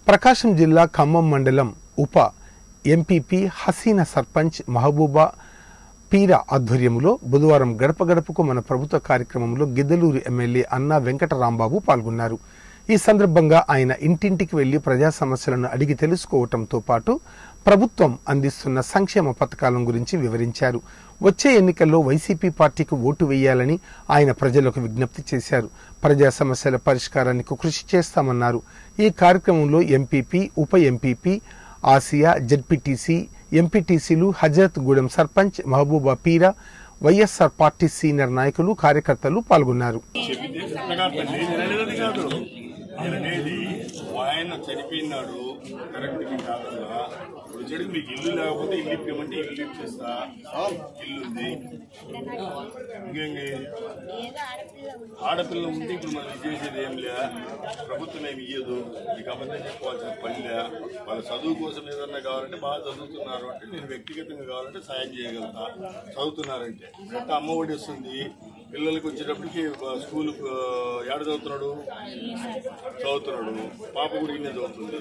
ప్రకాశం జిల్లా ఖమ్మం మండలం ఉప ఎంపీపీ హసీనా సర్పంచ్ మహబూబా పీరా ఆధ్వర్యంలో బుధవారం గడప గడపకు మన ప్రభుత్వ కార్యక్రమంలో గిద్దలూరు ఎమ్మెల్యే అన్నా వెంకటరాంబాబు పాల్గొన్నారు ఈ సందర్భంగా ఆయన ఇంటింటికి వెళ్లి ప్రజా సమస్యలను అడిగి తెలుసుకోవటంతో పాటు ప్రభుత్వం అందిస్తున్న సంక్షేమ పథకాల గురించి వివరించారు వచ్చే ఎన్నికల్లో వైసీపీ పార్టీకి ఓటు వేయాలని ఆయన ప్రజలకు విజ్ఞప్తి చేశారు ప్రజా సమస్యల పరిష్కారానికి కృషి చేస్తామన్నారు ఈ కార్యక్రమంలో ఎంపీపీ ఉప ఎంపీపీ ఆసియా జడ్పీటీసీ ఎంపీటీసీలు Hazrat Gudem sarpanch Mahabooba Peera YSR party senior నాయకులు కార్యకర్తలు పాల్గొన్నారు చెబితే చెప్పగలండి అనేది కాదు నేను అనేది ఆయన చనిపోయినాడు కరెక్ట్ కాకుండా ఇప్పుడు చెడు మీకు ఇల్లు లేకపోతే ఇల్లు ఇప్పమంటే ఇల్లు ఇచ్చేస్తా ఇల్లు ఉంది ఇంకేంటి ఆడపిల్ల ఉంటే ఇప్పుడు మనం చేసేది ఏం లే ప్రభుత్వం ఏమి ఇయ్యదు మీకు అబద్ధం చెప్పుకోవాల్సిన పని లే వాళ్ళ చదువు కోసం ఏదన్నా కావాలంటే బాగా చదువుతున్నారు అంటే నేను వ్యక్తిగతంగా కావాలంటే సాయం చేయగలుగుతా చదువుతున్నారంటే ఎంత అమ్మ ఒడి వస్తుంది పిల్లలకి వచ్చేటప్పటికి స్కూల్ ఏడ చదువుతున్నాడు చదువుతున్నాడు పాప కూడా ఇన్నే చదువుతుంది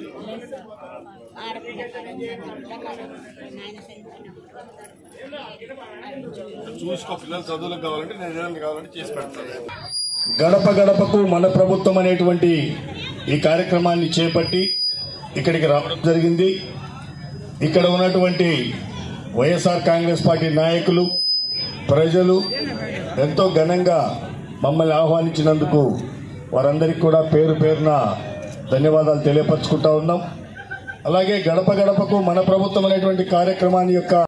చూసుకో పిల్లలు చదువులకు కావాలంటే నేను ఏదైనా కావాలంటే చేసి పెడతాను గడప గడపకు మన ప్రభుత్వం అనేటువంటి ఈ కార్యక్రమాన్ని చేపట్టి ఇక్కడికి రావడం జరిగింది ఇక్కడ ఉన్నటువంటి వైఎస్ఆర్ కాంగ్రెస్ పార్టీ నాయకులు ప్రజలు ఎంతో ఘనంగా మమ్మల్ని ఆహ్వానించినందుకు వారందరికీ కూడా పేరు పేరున ధన్యవాదాలు తెలియపరచుకుంటా ఉన్నాం అలాగే గడప గడపకు మన ప్రభుత్వం అనేటువంటి కార్యక్రమాన్ని యొక్క